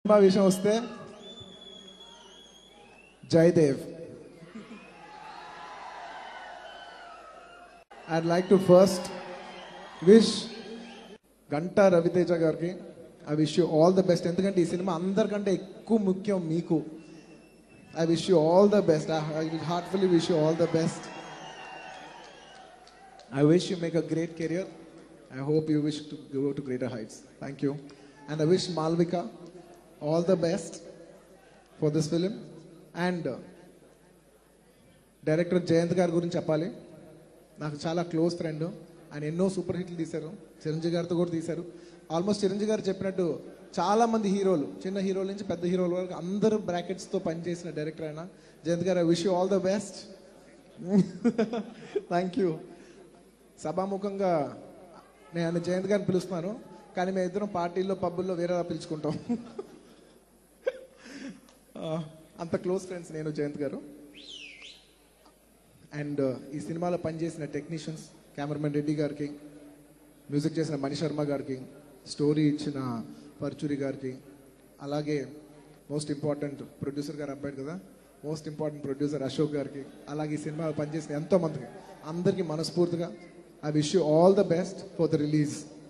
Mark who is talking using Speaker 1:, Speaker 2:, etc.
Speaker 1: Cinema విషయం వస్తే Jayadev I'd like to first wish Ganta Ravi Teja గారికి I wish you all the best ఎందుకంటే ఈ సినిమా అందరికంటే ఎక్కువ ముఖ్యం మీకు I wish you all the best I heartfully wish you all the best I wish you make a great career. I hope you wish to go to greater heights. Thank you. And I wish Malvika all the best for this film. And uh, director Jayant గారి గురించి చెప్పాలి నాకు చాలా close friend ఆయన ఎన్నో super హిట్లు తీశారు చిరంజీవి గారితో కూడా తీశారు ఆల్మోస్ట్ చిరంజీవి గారు చెప్పినట్టు చాలా మంది హీరోలు చిన్న హీరోల నుంచి పెద్ద హీరోల వరకు అందరూ బ్రాకెట్స్తో పనిచేసిన డైరెక్టర్ ఆయన Jayant garu I wish you all the best thank you సభాముఖంగా నేను ఆయన జయంత్ గారిని పిలుస్తున్నాను కానీ మేము ఇద్దరం పార్టీల్లో పబ్బుల్లో వేరేలా పిలుచుకుంటాం ఆ, అంత క్లోజ్ ఫ్రెండ్స్ నేను జయంత్ గారు అండ్ ఈ సినిమాలో పనిచేసిన టెక్నీషియన్స్ కెమెరామెన్ రెడ్డి గారికి మ్యూజిక్ చేసిన మణి శర్మ గారికి స్టోరీ ఇచ్చిన పర్చూరి గారికి అలాగే మోస్ట్ ఇంపార్టెంట్ ప్రొడ్యూసర్ గారు అబ్బాయి కదా మోస్ట్ ఇంపార్టెంట్ ప్రొడ్యూసర్ అశోక్ గారికి అలాగే ఈ సినిమాలో పనిచేసిన ఎంతో మందికి అందరికీ మనస్ఫూర్తిగా I wish you all the best for the release